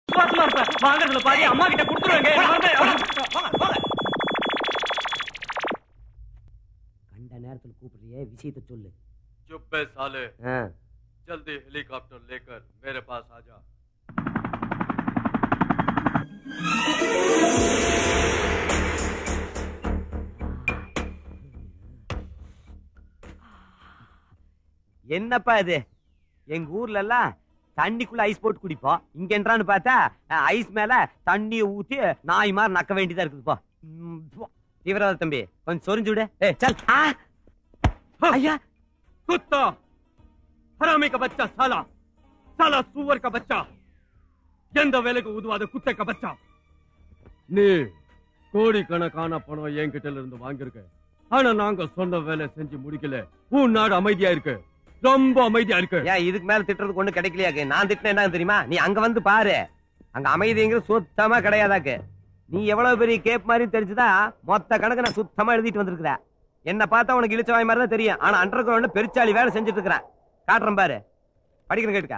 சுவாசமா இருப்பேன் வாங்குறதுல பாதி அம்மா கிட்ட கொடுத்துருவேங்க கண்ட நேரத்துல கூப்பிடுறியே விஷயத்தை சொல்லு चुप बे साले ஆ. जल्दी हेलीकॉप्टर लेकर मेरे पास आ जा என்னப்பா இது எங்க ஊர்ல எல்லாம் தண்ணிக்குள்ள ஐஸ் போட்டு குடிப்போம் இங்க என்றான்னு பார்த்தா அஹ், ஐஸ் மேல தண்ணிய ஊத்தி நாய் மாதிரி நக்க வேண்டியதா இருக்குதுப்பா ம், போ. தீவிரவாத தம்பி கொஞ்சம் சொரிஞ்சு விடு ஏய் சல் ஆ! ஐயா कुत्ता हरामी का बच्चा साला साला सुअर का बच्चा எந்த வேலைக்கு உதவாத குத்தை का बच्चा நீ கோடிக்கணக்கான பணம் என்கிட்ட இருந்து வாங்கியிருக்க ஆனா நாங்க சொன்ன வேலை செஞ்சு முடிக்கல உன் நாடு அமைதியா இருக்கு ரொம்ப அமைதியா இருக்கு ஏன் இதுக்கு மேல திட்டுறதுக்கு ஒண்ணு கிடைக்கலையாக்கு நான் திட்டின என்ன தெரியுமா நீ அங்க வந்து பாரு அங்க அமைதிங்கிற சுத்தமா கிடையாதாக்கு நீ எவ்வளவு பெரிய கேப் மாதிரி தெரிஞ்சுதான் மொத்த கணக்கு நான் சுத்தமா எழுதிட்டு வந்திருக்கிற என்ன பார்த்தா உனக்கு இழிச்சவாய் மாதிரி தான் தெரியும் ஆனா அண்டர் கிரவுண்ட் பெருச்சாளி வேலை செஞ்சுட்டு இருக்கிறேன் காட்டுறேன் பாரு படிக்கிற கேட்டுக்கா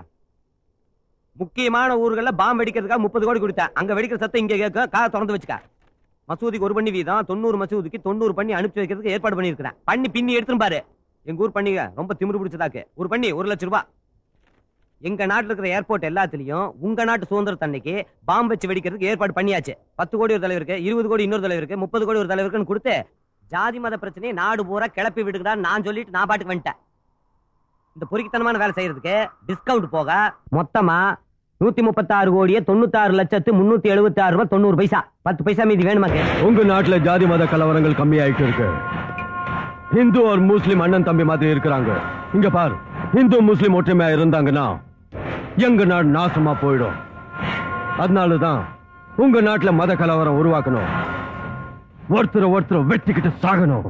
முக்கியமான ஊர்கள்ல பாம்பு வெடிக்கிறதுக்காக முப்பது கோடி கொடுத்தேன் அங்க வெடிக்கிற சத்தம் இங்க கேட்கும் காதை திறந்து வச்சுக்க மசூதிக்கு ஒரு பண்ணி வீதம் தொண்ணூறு மசூதிக்கு தொண்ணூறு பண்ணி அனுப்பிச்சு வைக்கிறதுக்கு ஏற்பாடு பண்ணிருக்கிறேன் பண்ணி பின்னி எடுத்துரும் பாரு எங்க ஊர் பண்ணிங்க ரொம்ப திமிரு பிடிச்சதாக்கு ஒரு பண்ணி ஒரு லட்சம் ரூபாய் எங்க நாட்டுல இருக்கிற ஏர்போர்ட் எல்லாத்துலயும் உங்க நாட்டு சுதந்திர தன்னைக்கு பாம்பு வச்சு வெடிக்கிறதுக்கு ஏற்பாடு பண்ணியாச்சு பத்து கோடி ஒரு தலைவருக்கு இருபது கோடி இன்னொரு தலைவருக்கு முப்பது கோடி ஒரு தலைவருக்குன்னு கொடுத்து ஜாதி மத பிரச்சனையை நாடு பூரா கிளப்பி விடுங்கடா நான் சொல்லிட்டு நான் பாட்டுக்கு வந்துட்டேன் இந்த பொறிக்கித்தனமான வேலை செய்யறதுக்கு டிஸ்கவுண்ட் போக மொத்தமா நூத்தி முப்பத்தாறு கோடியே தொண்ணூத்தாறு லட்சத்து முன்னூத்தி எழுபத்தி ஆறு ரூபாய் தொண்ணூறு பைசா பத்து பைசா மீதி வேணுமா உங்க நாட்டுல ஜாதி மத கலவரங்கள் கம்மியாயிட்டு இருக்கு இந்து ஒரு முஸ்லிம் அண்ணன் தம்பி மாதிரி இருக்கிறாங்க இங்க பார் இந்து முஸ்லிம் ஒற்றுமையா இருந்தாங்கன்னா எங்க நாடு நாசமா போயிடும் அதனாலதான் உங்க நாட்டுல மத கலவரம் உருவாக்கணும் ஒருத்தர் ஒருத்தர் வெட்டிக்கிட்டு சாகணும்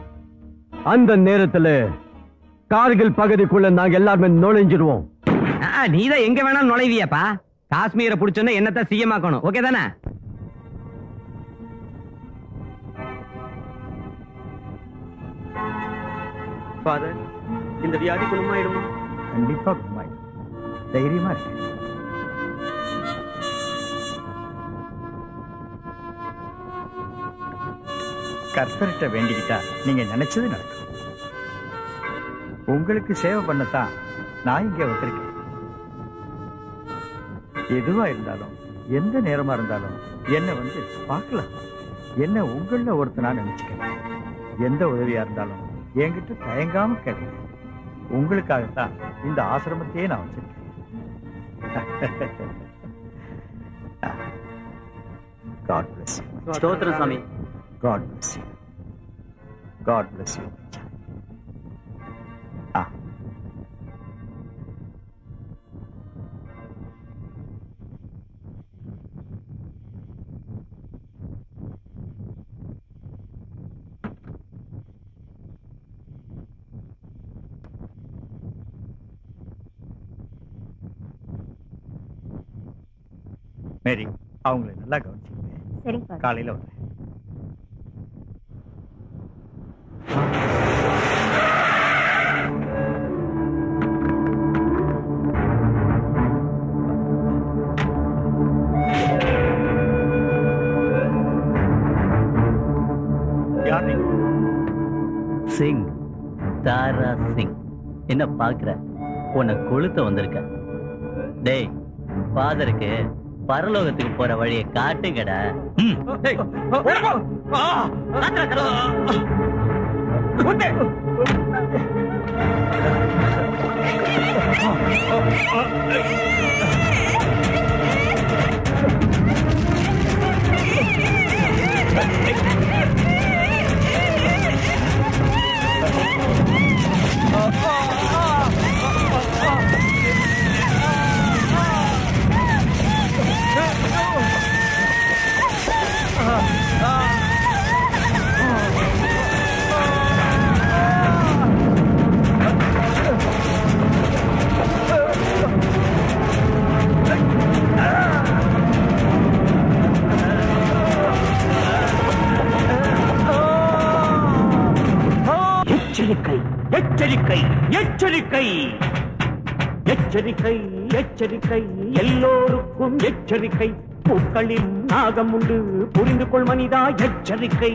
அந்த நேரத்துல கார்கில் பகுதிக்குள்ள நாங்க எல்லாருமே நுழைஞ்சிருவோம் நீதான் எங்க வேணாலும் நுழைவியாப்பா காஷ்மீரை பிடிச்சோன்னா என்னத்தான் சிஎம் ஆக்கணும் ஓகே தானே ஃபாதர் இந்த வியாதி குணமாயிடுமா கண்டிப்பா குணமாயிடும் தைரியமா இருக்கு கர்த்தர்கிட்ட வேண்டிக்கிட்டா நீங்க நினைச்சது நடக்கும் உங்களுக்கு சேவை பண்ணத்தான் நான் இங்க வந்திருக்கேன் எதுவா இருந்தாலும் எந்த நேரமா இருந்தாலும் என்ன வந்து பார்க்கலாம் என்ன உங்கள ஒருத்தனா நினைச்சுக்கிறேன் எந்த உதவியா இருந்தாலும் என்கிட்ட தயங்காம கேளுங்க உங்களுக்காகத்தான் இந்த ஆசிரமத்தையே நான் வச்சிருக்கேன் God bless you. ஸ்தோத்திரம் சாமி God bless you. God bless you. Ah. மேரி அவங்களை நல்லா கவனிச்சுங்க சரிப்பா காலையில வரேன் யார் நீங்க சிங் தாரா சிங் என்ன பாக்குற உன்னை கொளுத்த வந்திருக்க டேய் ஃபாதருக்கு பரலோகத்துக்கு போற வழியை காட்டுங்கடா ம். எச்சரிக்கை எச்சரிக்கை எச்சரிக்கை எச்சரிக்கை எச்சரிக்கை எல்லோருக்கும் எச்சரிக்கை பூக்களில் நாகம் உண்டு புரிந்து கொள் மனிதா எச்சரிக்கை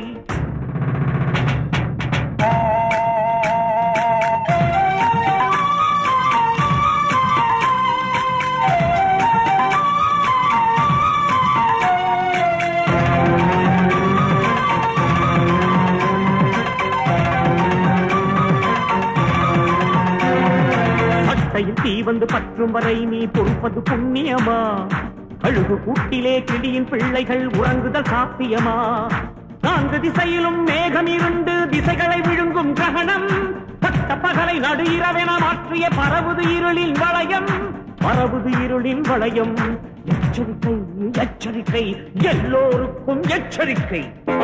சட்டையில் தீ வந்து பற்றும் வரை நீ பொறுப்பது புண்ணியமா அழுகு கூட்டிலே கிளியின் பிள்ளைகள் உறங்குதல் சாத்தியமா நான்கு திசையிலும் மேகம் இருந்து திசைகளை விழுங்கும் கிரகணம் பட்ட பகலை நடு இரவென மாற்றிய பரவுது இருளின் வளையம் பரவுது இருளின் வளையம் எச்சரிக்கை எச்சரிக்கை எல்லோருக்கும் எச்சரிக்கை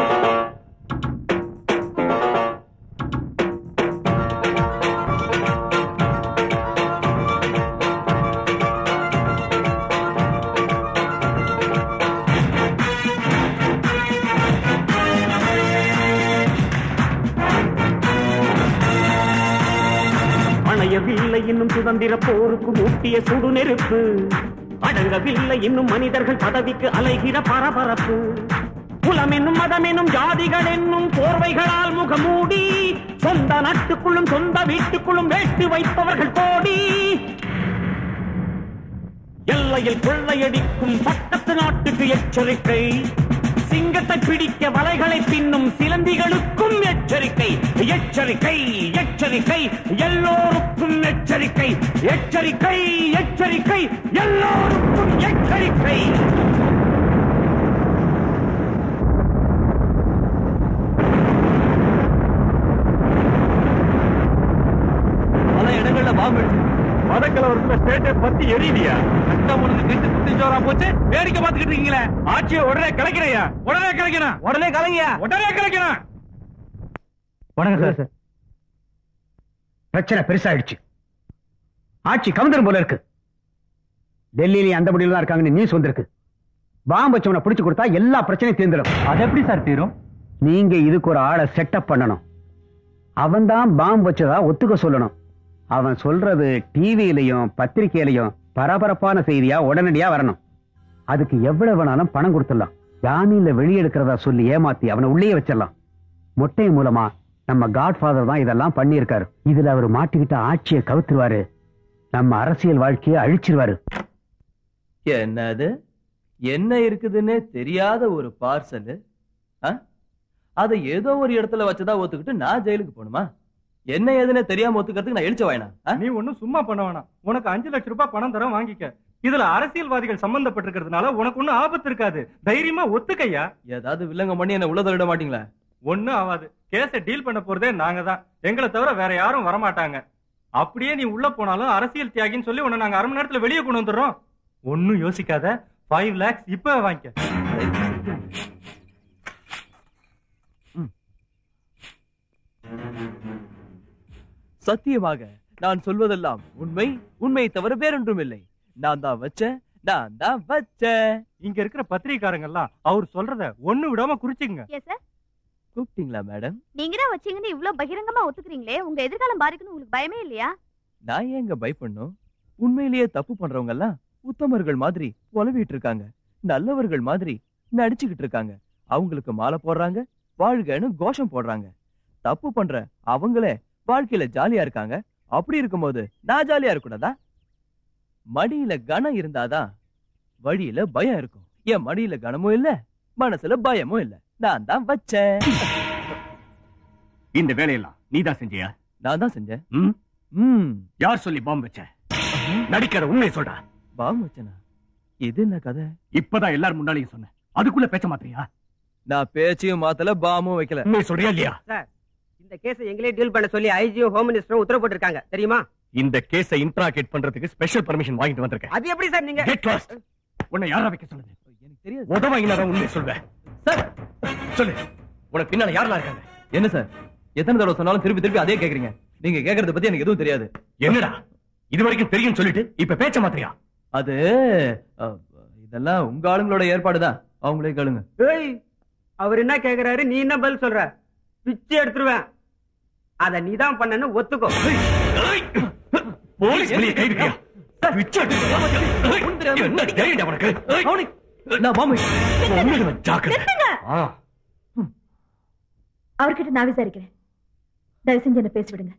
அணையவில்லை இன்னும் சுதந்திர போருக்கு மூட்டிய சுடு நெருப்பு அடங்கவில்லை இன்னும் மனிதர்கள் பதவிக்கு அலைகிற பரபரப்பு குலம் என்னும் மதம் என்னும் ஜாதிகள் என்னும் போர்வைகளால் முகமூடி சொந்த நாட்டுக்குள்ளும் சொந்த வீட்டுக்குள்ளும் வேட்டு வைப்பவர்கள் கோடி எல்லையில் கொள்ளையடிக்கும் பக்கத்து நாட்டுக்கு எச்சரிக்கை சிங்கத்தை பிடிக்க வலைகளை பின்னும் சிலந்திகளுக்கும் எச்சரிக்கை எச்சரிக்கை எச்சரிக்கை எல்லோருக்கும் எச்சரிக்கை எச்சரிக்கை எச்சரிக்கை எல்லோருக்கும் எச்சரிக்கை பல இடங்கள்ல பாம்பு மதக்கலவரத்துல ஸ்டேட்டை பத்தி எரியுதியா சட்டம் ஒழுங்கு கெட்டு குட்டி ஜோரா போச்சு வேடிக்கை பார்த்துக்கிட்டு இருக்கீங்களே ஆட்சியை உடனே கலைக்கிறையா உடனே கலைக்கணும் உடனே கலங்கியா உடனே கலைக்கணும் வணக்கம் சார் பிரச்சனை பெருசாயிடுச்சு ஆட்சி கவுந்தரும் போல இருக்கு டெல்லியில அந்த முடியல தான் இருக்காங்கன்னு நியூஸ் வந்திருக்கு பாம்பு வச்சவனை பிடிச்சு கொடுத்தா எல்லா பிரச்சனையும் தீர்ந்துடும் அது எப்படி சார் தீரும் நீங்க இதுக்கு ஒரு ஆளை செட்டப் பண்ணணும் அவன் தான் பாம்பு வச்சதா ஒத்துக்க சொல்லணும் அவன் சொல்றது டிவியிலையும் பத்திரிகையிலையும் பரபரப்பான செய்தியா உடனடியா வரணும் அதுக்கு எவ்வளவு வேணாலும் பணம் கொடுத்துடலாம் ஜாமீன்ல வெளியெடுக்கிறதா சொல்லி ஏமாத்தி அவனை உள்ளே வச்சிடலாம் மொட்டை மூலமா நம்ம காட்ஃபாதர் தான் இதெல்லாம் பண்ணியிருக்காரு இதுல அவர் மாட்டிக்கிட்ட ஆட்சியை கவுத்துருவாரு நம்ம அரசியல் வாழ்க்கையை அழிச்சிருவாரு என்னது என்ன இருக்குதுன்னே தெரியாத ஒரு பார்சல் அதை ஏதோ ஒரு இடத்துல வச்சதா ஒத்துக்கிட்டு நான் ஜெயிலுக்கு போகணுமா என்ன ஏதுன்னு தெரியாம ஒத்துக்கிறதுக்கு நான் எழுச்ச வேணாம் ஆ? நீ ஒண்ணும் சும்மா பண்ண வேணாம் உனக்கு அஞ்சு லட்சம் ரூபாய் பணம் தரம் வாங்கிக்க இதுல அரசியல்வாதிகள் சம்பந்தப்பட்டிருக்கிறதுனால உனக்கு ஒண்ணும் ஆபத்து இருக்காது தைரியமா ஒத்துக்கையா ஏதாவது வில்லங்க பண்ணி என்ன உள்ள தள்ளிட மாட்டீங்களா ஒண்ணும் ஆகாது கேஸ டீல் பண்ண போறதே நாங்க தான் எங்களை தவிர வேற யாரும் வரமாட்டாங்க அப்படியே நீ உள்ள போனாலும் அரசியல் தியாகின்னு சொல்லி உன்னை நாங்க அரை மணி நேரத்துல வெளியே கொண்டு வந்துடுறோம் ஒண்ணும் யோசிக்காத ஃபைவ் லேக்ஸ் இப்ப வாங்கிக்க சத்தியமாக நான் சொல்வதெல்லாம் உண்மை உண்மை தவிர வேறொன்றும் இல்லை நான் தான் வச்சேன் நான் தான் வச்சேன் இங்க இருக்கிற பத்திரிகாரங்க எல்லாம் அவர் சொல்றத ஒண்ணு விடாம குறிச்சுங்க எஸ் சார் கூப்பிட்டீங்களா மேடம் நீங்க தான் வச்சீங்கன்னு இவ்ளோ பகிரங்கமா ஒத்துக்கிறீங்களே உங்க எதிர்காலம் பாதிக்குன்னு உங்களுக்கு பயமே இல்லையா நான் ஏங்க பயப்படணும் உண்மையிலேயே தப்பு பண்றவங்க எல்லாம் உத்தமர்கள் மாதிரி உலவிட்டு இருக்காங்க நல்லவர்கள் மாதிரி நடிச்சுக்கிட்டு இருக்காங்க அவங்களுக்கு மாலை போடுறாங்க வாழ்கன்னு கோஷம் போடுறாங்க தப்பு பண்ற அவங்களே வாழ்க்கையில ஜாலியா இருக்காங்க அப்படி இருக்கும்போது நான் ஜாலியா இருக்கக்கூடாதா மடியில கனம் இருந்தாதான் வழியில பயம் இருக்கும் என் மடியில கனமும் இல்ல மனசுல பயமும் இல்ல நான் தான் வச்சேன் இந்த வேலையெல்லாம் நீதான் செஞ்சியா நான் தான் செஞ்சேன் ம்? ம் யார் சொல்லி பாம்பு வச்ச நடிக்கிற உண்மை சொல்றா பாம்பு வச்சனா இது என்ன கதை இப்பதான் எல்லாரும் முன்னாலையும் சொன்னேன் அதுக்குள்ள பேச்ச மாத்திரியா நான் பேச்சையும் மாத்தல பாமும் வைக்கல உண்மை சொல்றியா இல்லையா இந்த கேஸை எங்களே டீல் பண்ண சொல்லி ஐஜியும் ஹோம் மினிஸ்டரும் உத்தரவு போட்டிருக்காங்க தெரியுமா இந்த கேஸை இன்ட்ராகேட் பண்றதுக்கு ஸ்பெஷல் பர்மிஷன் வாங்கிட்டு வந்திருக்கேன் அது எப்படி சார் நீங்க கெட் லாஸ்ட் உன்னை யாரா வைக்க சொல்லுது எனக்கு தெரியாது உதவாங்கினாதான் உண்மை சொல்வேன் சார் சொல்லு உனக்கு பின்னால யாரெல்லாம் இருக்காங்க என்ன சார் எத்தனை தடவை சொன்னாலும் திருப்பி திருப்பி அதே கேக்குறீங்க நீங்க கேக்குறத பத்தி எனக்கு எதுவும் தெரியாது என்னடா இது வரைக்கும் தெரியும் சொல்லிட்டு இப்ப பேச்ச மாத்திரியா அது அஹ், இதெல்லாம் உங்க ஆளுங்களோட ஏற்பாடுதான் அவங்களே கேளுங்க ஏய் அவர் என்ன கேக்குறாரு நீ என்ன பதில் சொல்ற பிச்சை எடுத்துருவேன் அத நீதான் பண்ணன்னு ஒத்துக்கோ போலீஸ் வெளியே கை வைக்கியா நான் மாமி நிறுத்துங்க. அவர்கிட்ட நான் விசாரிக்கிறேன் தயவு செஞ்சு என்ன பேச விடுங்க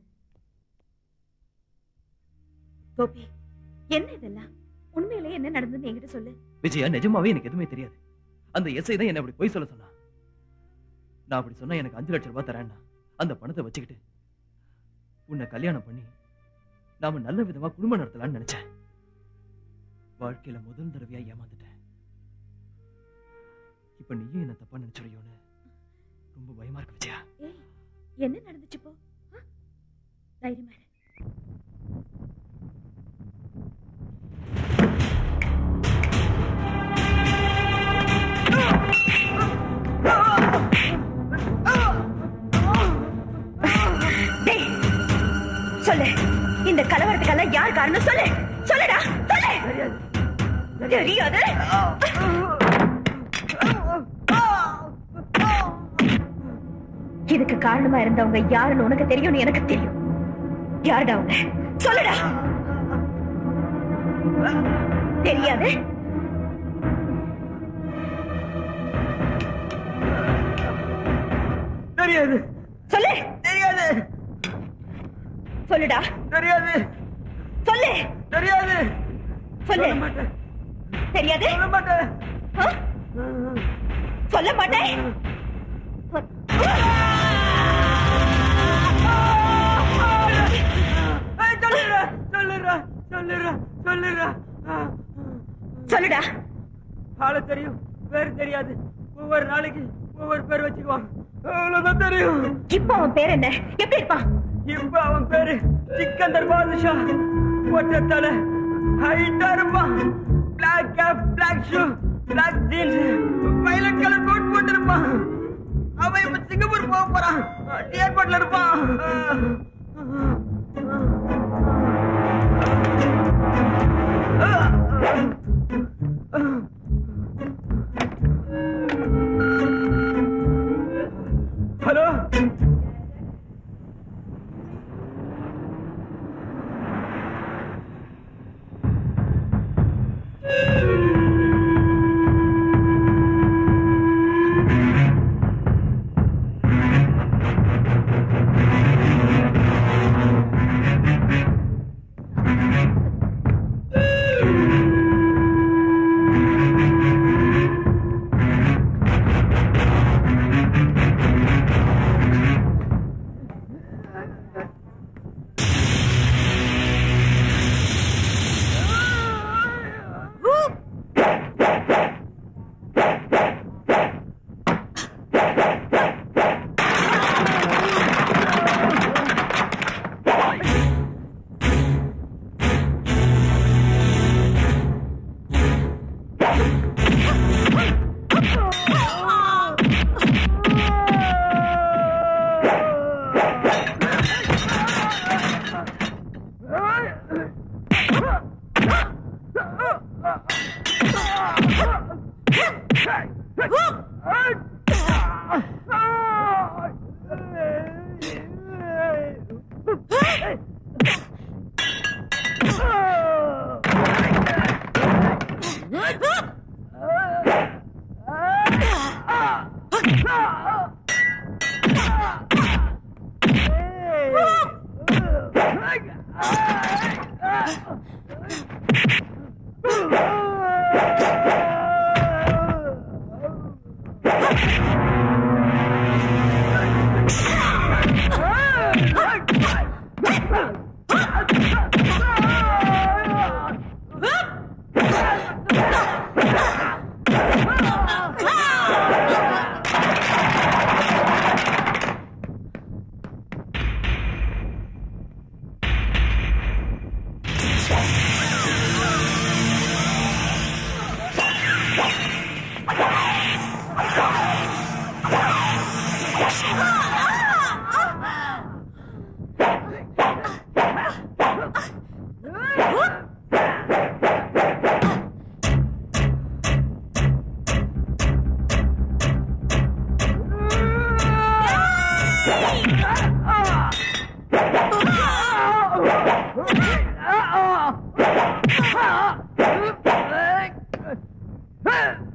கோபி என்ன இதெல்லாம் உண்மையிலேயே என்ன நடந்ததுன்னு என்கிட்ட சொல்லு விஜயா நிஜமாவே எனக்கு எதுவுமே தெரியாது அந்த எஸ்ஐ தான் என்ன அப்படி போய் சொல்ல சொன்னா நான் அப்படி சொன்னா எனக்கு அஞ்சு லட்சம் ரூபாய் தரேன்னா அந்த பணத்தை வச்சுக்கிட்டு உன்னை கல்யாணம் பண்ணி நாம நல்ல விதமா குடும்பம் நடத்தலாம்னு நினைச்சேன் வாழ்க்கையில முதல் தடவையா ஏமாந்துட்டேன் இப்ப நீயும் என்ன தப்பா நினைச்சுடையோன்னு ரொம்ப பயமா இருக்கு விஜயா ஏய் என்ன நடந்துச்சு போ ஆ? தைரியமா இரு. டேய், சொல்லு இந்த கலவரத்துக்கெல்லாம் யார் காரணம் சொல்லு சொல்லுடா சொல்லு தெரியாது இதுக்கு காரணமா இருந்தவங்க யாருன்னு உனக்கு தெரியும்னு எனக்கு தெரியும் யாருடா அவங்க சொல்லுடா தெரியாது தெரியாது சொல்லு தெரியாது சொல்லுடா தெரியாது சொல்லு தெரியாது சொல்லு சொல்ல மாட்டேன் தெரியாது சொல்ல மாட்டேன் ஆ? சொல்ல மாட்டேன் ஏய், சொல்லுடா சொல்லுடா சொல்லுடா சொல்லுடா ஆ, சொல்லுடா ஆள தெரியும் பேர் தெரியாது ஒவ்வொரு நாளைக்கு ஒவ்வொரு பேர் வச்சுக்குவான் அவ்வளவுதான் தெரியும் இப்போ அவன் பேர் என்ன எப்படி இருப்பான் இப்ப அவன் பேரு சிக்கந்தர் பாதுஷா ஒற்றை தலை ஹைட்டா இருப்பான் black cap black shoe black jeans violet colour coat போட்டிருப்பான் அவன் இப்ப சிங்கப்பூர் போக போறான் ஏர்போர்ட்ல இருப்பான் ஹலோ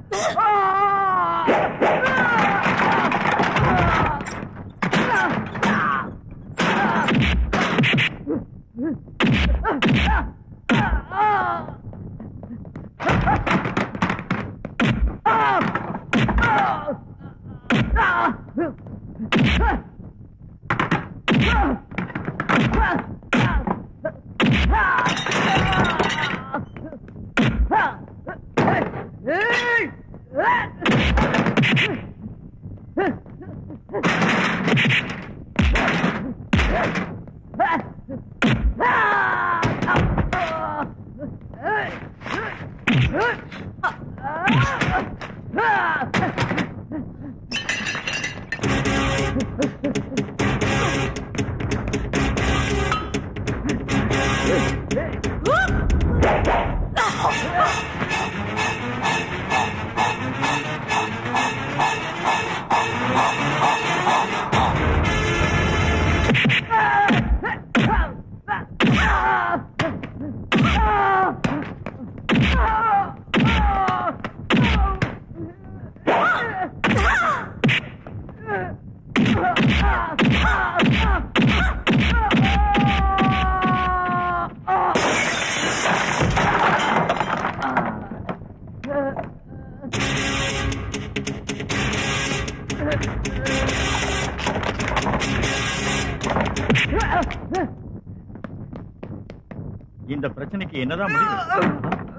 இந்த பிரச்சனைக்கு என்னதான் முடிவு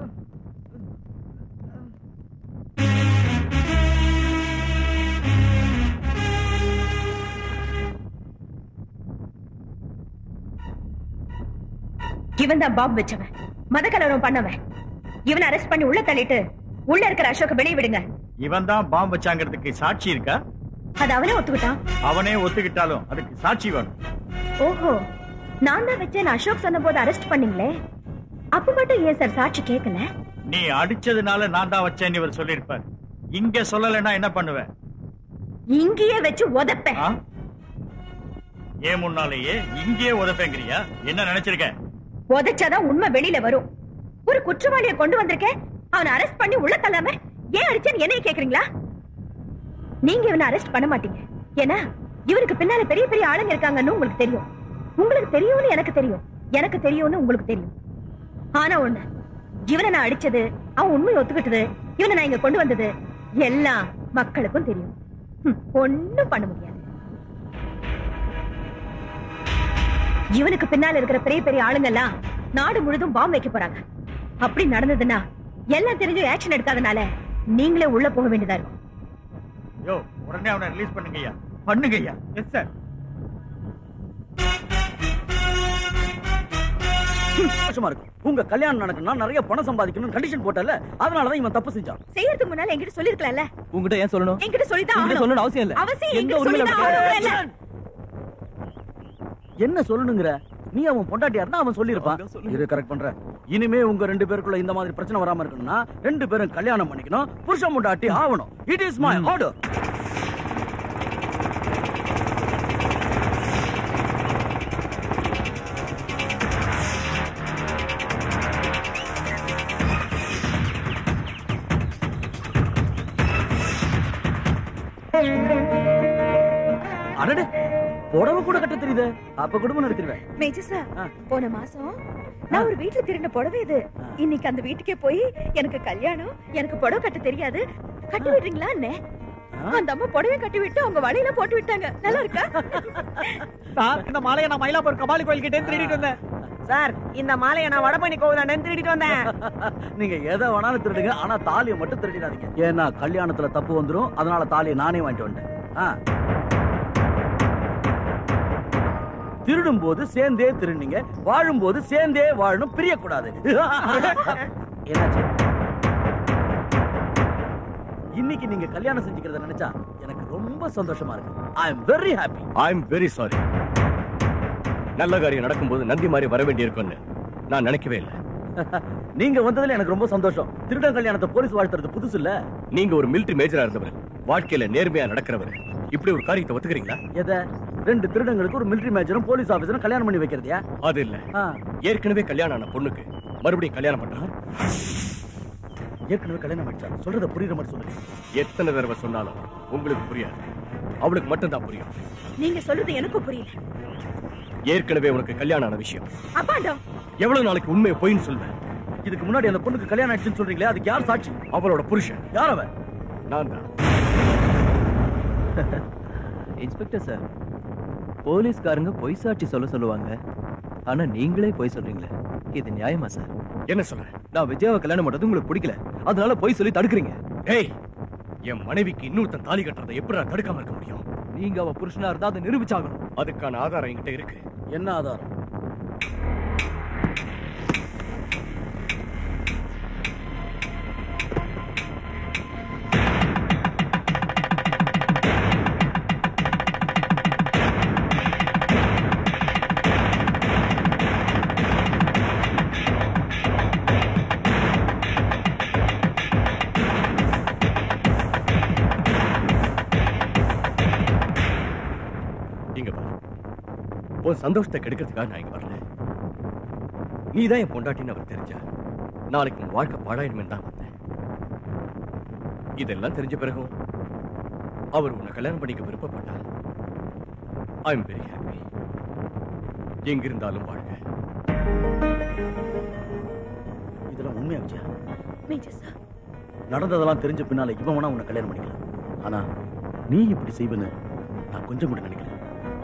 இவன் தான் பாம்பு வச்சவன் மத கலவரம் பண்ணவன் இவனை அரெஸ்ட் பண்ணி உள்ள தள்ளிட்டு உள்ள இருக்கிற அசோக வெளியே விடுங்க இவன் தான் பாம்பு வச்சாங்கிறதுக்கு சாட்சி இருக்கா அது அவனே ஒத்துக்கிட்டான் அவனே ஒத்துக்கிட்டாலும் அதுக்கு சாட்சி வேணும் ஓஹோ நான் தான் வச்சேன் அசோக் சொன்ன போது அரெஸ்ட் பண்ணீங்களே அப்ப மட்டும் ஏன் சார் சாட்சி கேட்கல நீ அடிச்சதுனால நான் தான் வச்சேன்னு இவர் சொல்லியிருப்பார் இங்க சொல்லலைன்னா என்ன பண்ணுவேன் இங்கேயே வச்சு உதப்பேன் ஆ? ஏன் முன்னாலேயே இங்கேயே உதப்பேங்கிறியா என்ன நினைச்சிருக்க உதைச்சாதான் உண்மை வெளியில வரும் ஒரு குற்றவாளியை கொண்டு வந்திருக்கேன் அவனை அரெஸ்ட் பண்ணி உள்ள தள்ளாம ஏன் அடிச்சேன்னு என்னைய கேக்குறீங்களா நீங்க இவனை அரெஸ்ட் பண்ண மாட்டீங்க ஏன்னா இவருக்கு பின்னால பெரிய பெரிய ஆளுங்க இருக்காங்கன்னு உங்களுக்கு தெரியும் உங்களுக்கு தெரியும்னு எனக்கு தெரியும் எனக்கு தெரியும்னு உங்களுக்கு தெரியும் ஆனா ஒண்ணு இவனை நான் அடிச்சது அவன் உண்மையை ஒத்துக்கிட்டது இவனை நான் இங்க கொண்டு வந்தது எல்லாம் மக்களுக்கும் தெரியும் ஹம், ஒண்ணும் பண்ண முடியாது இவனுக்கு பின்னால இருக்கிற பெரிய பெரிய ஆளுங்க எல்லாம் நாடு முழுதும் பாம்பு வைக்க போறாங்க அப்படி நடந்ததுன்னா எல்லாம் தெரிஞ்சு ஆக்ஷன் எடுக்காதனால நீங்களே உள்ள போக வேண்டியதா இருக்கும் யோ உடனே அவனை ரிலீஸ் பண்ணுங்கய்யா பண்ணுங்கய்யா எஸ் சார் சந்தோஷமா இருக்கும் உங்க கல்யாணம் நடக்கணும்னா நிறைய பணம் சம்பாதிக்கணும் கண்டிஷன் போட்டல அதனாலதான் இவன் தப்பு செஞ்சான் செய்யறதுக்கு முன்னால என்கிட்ட சொல்லிருக்கலாம்ல உங்ககிட்ட ஏன் சொல்லணும் என்கிட்ட சொல்லிதான் உங்ககிட்ட ஆகணும். சொல்லணும் அவசியம் இல்ல அவசியம் எந்த என்கிட்ட உரிமையில சொல்லிதான் அப்படி ஆகணும்ல. என்ன சொல்லணுங்கிற நீ அவன் பொண்டாட்டியா இருந்தா அவன் சொல்லியிருப்பான் இரு கரெக்ட் பண்ற இனிமே உங்க ரெண்டு பேருக்குள்ள இந்த மாதிரி பிரச்சனை வராம இருக்கணும்னா ரெண்டு பேரும் கல்யாணம் பண்ணிக்கணும் புருஷன் பொண்டாட்டி ஆகணும் இட் இஸ் மை ஆர்டர் அடடே புடவை கூட கட்ட தெரியுது அப்ப குடும்பம் நடத்திடுவேன் மேஜர் சார் போன மாசம் நான் ஒரு வீட்டுல திருடின புடவை இது இன்னைக்கு அந்த வீட்டுக்கே போய் எனக்கு கல்யாணம் எனக்கு புடவை கட்ட தெரியாது கட்டி விடுறீங்களா அண்ணே அந்த அம்மா புடவை கட்டி விட்டு அவங்க வலையில போட்டு விட்டாங்க நல்லா இருக்கா சார் இந்த மாலையை நான் மயிலாப்பூர் கபாலி கோயில் கிட்டே திருடிட்டு வந்தேன் சார் இந்த மாலையை நான் வடபழனி கோவிலாண்ட திருடிட்டு வந்தேன் நீங்க எதை வேணாலும் திருடுங்க ஆனா தாலியை மட்டும் திருடிடாதீங்க ஏன்னா கல்யாணத்துல தப்பு வந்துரும் அதனால தாலியை நானே வாங்கிட்டு வந்தேன் ஆ. திருடும் போது சேர்ந்தே திருடுனீங்க வாழும் போது சேர்ந்தே வாழணும் பிரியக்கூடாது என்னாச்சு இன்னைக்கு நீங்க கல்யாணம் செஞ்சுக்கிறத நினைச்சா எனக்கு ரொம்ப சந்தோஷமா இருக்கு I am very happy I am very sorry நல்ல காரியம் நடக்கும்போது நந்தி மாதிரி வர வேண்டியிருக்கும்னு நான் நினைக்கவே இல்லை நீங்க வந்ததுல எனக்கு ரொம்ப சந்தோஷம் திருடன் கல்யாணத்தை போலீஸ் வாழ்த்துறது புதுசு இல்ல நீங்க ஒரு மிலிட்டரி மேஜரா இருந்தவர் வாழ்க்கையில நேர்மையா நடக்கிறவர் இப்படி ஒரு காரியத்தை ஒத்துக்கிறீங்களா எதை ரெண்டு திருடங்களுக்கு ஒரு மிலிட்டரி மேஜரும் போலீஸ் ஆபீசரும் கல்யாணம் பண்ணி வைக்கிறதையா அது இல்ல ஆ. ஏற்கனவே கல்யாணம் ஆன பொண்ணுக்கு மறுபடியும் கல்யாணம் பண்றா ஏற்கனவே கல்யாணம் ஆயிடுச்சா சொல்றத புரியுற மாதிரி சொல்லுங்க எத்தனை தடவை சொன்னாலும் உங்களுக்கு புரியாது அவளுக்கு மட்டும்தான் புரியும் நீங்க சொல்றது எனக்கும் புரியல ஏற்கனவே உனக்கு கல்யாணம் ஆன விஷயம் அப்பாண்டம் எவ்வளவு நாளைக்கு உண்மையை பொய்ன்னு சொல்வேன் இதுக்கு முன்னாடி அந்த பொண்ணுக்கு கல்யாணம் ஆயிடுச்சுன்னு சொல்றீங்களே அதுக்கு யார் சாட்சி அவளோட புருஷன் யார் அவன் நான் தான் இன்ஸ்பெக்டர் சார் போலீஸ்காரங்க பொய் சாட்சி சொல்ல சொல்லுவாங்க ஆனா நீங்களே பொய் சொல்றீங்களே இது நியாயமா சார் என்ன சொல்ற நான் விஜயாவை கல்யாணம் பண்றது உங்களுக்கு பிடிக்கல அதனால பொய் சொல்லி தடுக்கிறீங்க டேய் என் மனைவிக்கு இன்னொருத்தன் தாலி கட்டுறதை எப்படி நான் தடுக்காம இருக்க முடியும் நீங்க அவ புருஷனா இருந்தா அதை நிரூபிச்சாகணும் அதுக்கான ஆதாரம் என்கிட்ட இருக்கு என்ன ஆதாரம் இங்க பாரு உன் சந்தோஷத்தை கெடுக்கிறதுக்காக நான் இங்க வரல நீ தான் என் பொண்டாட்டின்னு அவர் தெரிஞ்சா நாளைக்கு உன் வாழ்க்கை பாழாயிடுமே தான் வந்தேன் இதெல்லாம் தெரிஞ்ச பிறகும் அவர் உன்னை கல்யாணம் பண்ணிக்க விருப்பப்பட்டா ஐ எம் வெரி ஹாப்பி எங்கிருந்தாலும் வாழ்க இதெல்லாம் உண்மையா விஜயா மேஜர் சார் நடந்ததெல்லாம் தெரிஞ்ச பின்னால இவன் வேணா உன்னை கல்யாணம் பண்ணிக்கலாம் ஆனா நீ இப்படி செய்வேன்னு நான் கொஞ்சம் கூட நினைக்கல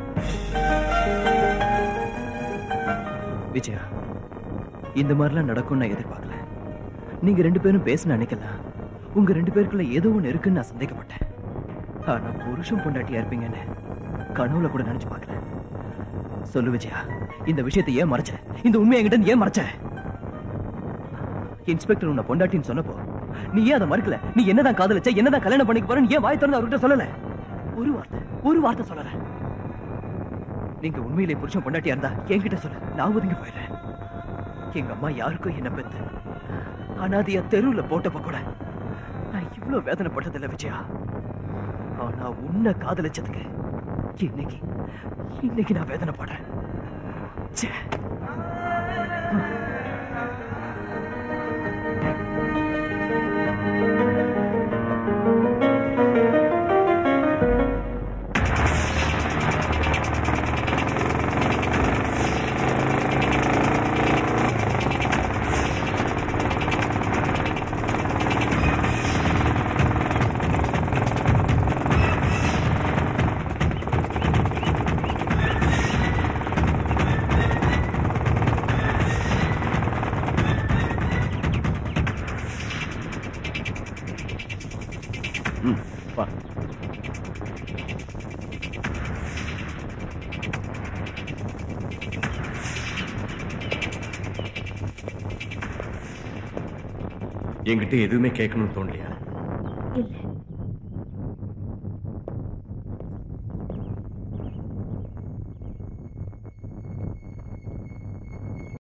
விஜயா இந்த மாதிரிலாம் நடக்கும் நான் எதிர்பார்க்கல நீங்க ரெண்டு பேரும் பேச நினைக்கலாம் உங்க ரெண்டு பேருக்குள்ள ஏதோ ஒண்ணு இருக்குன்னு நான் சந்தேகப்பட்டேன் ஆனா புருஷன் பொண்டாட்டியா இருப்பீங்கன்னு கனவுல கூட நினைச்சு பார்க்கல சொல்லு விஜயா இந்த விஷயத்தை ஏன் மறைச்ச இந்த உண்மை என்கிட்ட இருந்து ஏன் மறைச்ச இன்ஸ்பெக்டர் உன்னை பொண்டாட்டின்னு சொன்னப்போ நீ ஏன் அதை மறுக்கல நீ என்னதான் காதலிச்ச என்னதான் கல்யாணம் பண்ணிக்க போறேன்னு ஏன் வாய் திறந்து அவர்கிட்ட சொல்லல ஒரு வார்த்தை ஒரு வார்த்தை சொல்லல நீங்க உண்மையிலே புருஷன் பொண்டாட்டியா இருந்தா என்கிட்ட சொல்லு நான் ஒதுங்கி போயிடுறேன் எங்க அம்மா யாருக்கும் என்ன பெத்து அனாதையா தெருவுல போட்டப்ப கூட நான் இவ்வளவு வேதனைப்பட்டதில்ல விஜயா ஆனா உன்னை காதலிச்சதுக்கு இன்னைக்கு இன்னைக்கு நான் வேதனைப்படுறேன் ச்சே. ம் வா என்கிட்ட எதுவுமே கேட்கணும்னு தோணலையா இல்ல